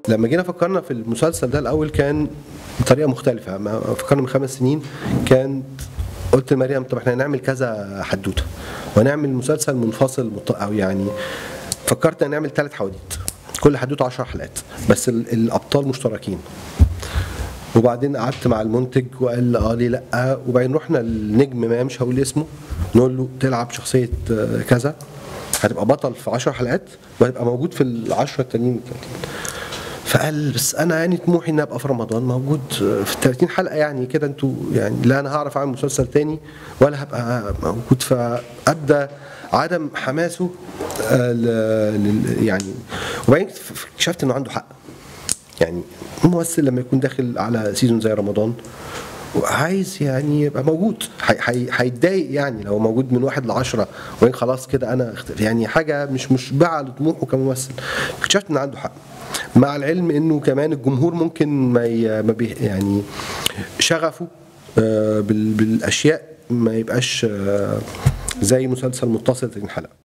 لما جينا فكرنا في المسلسل ده الاول كان بطريقه مختلفه ما فكرنا من خمس سنين كان قلت لمريم طب احنا هنعمل كذا حدوته ونعمل مسلسل منفصل مط- او يعني فكرت نعمل ثلاث حواديت كل حدوته 10 حلقات بس ال- الابطال مشتركين وبعدين قعدت مع المنتج وقال لي اه ليه لا وبعدين رحنا النجم ما مش هقول اسمه نقول له تلعب شخصيه آه، كذا هتبقى بطل في 10 حلقات وهتبقى موجود في العشرة التانيين فقال بس انا يعني طموحي ان ابقى في رمضان موجود في ال 30 حلقه يعني كده انتوا يعني لا انا هعرف اعمل مسلسل تاني ولا هبقى موجود فابدا عدم حماسه آه، ل- لل- يعني وبعدين اكتشفت انه عنده حق يعني الممثل لما يكون داخل على سيزون زي رمضان وعايز يعني يبقى موجود هي- هي- هيتضايق يعني لو موجود من واحد لعشرة وبعدين خلاص كده انا اخت- يعني حاجه مش مشبعه لطموحه كممثل اكتشفت ان عنده حق مع العلم انه كمان الجمهور ممكن ما ي- ما بي يعني شغفه آه، بال- بالاشياء ما يبقاش آه، زي مسلسل متصل 30 حلقه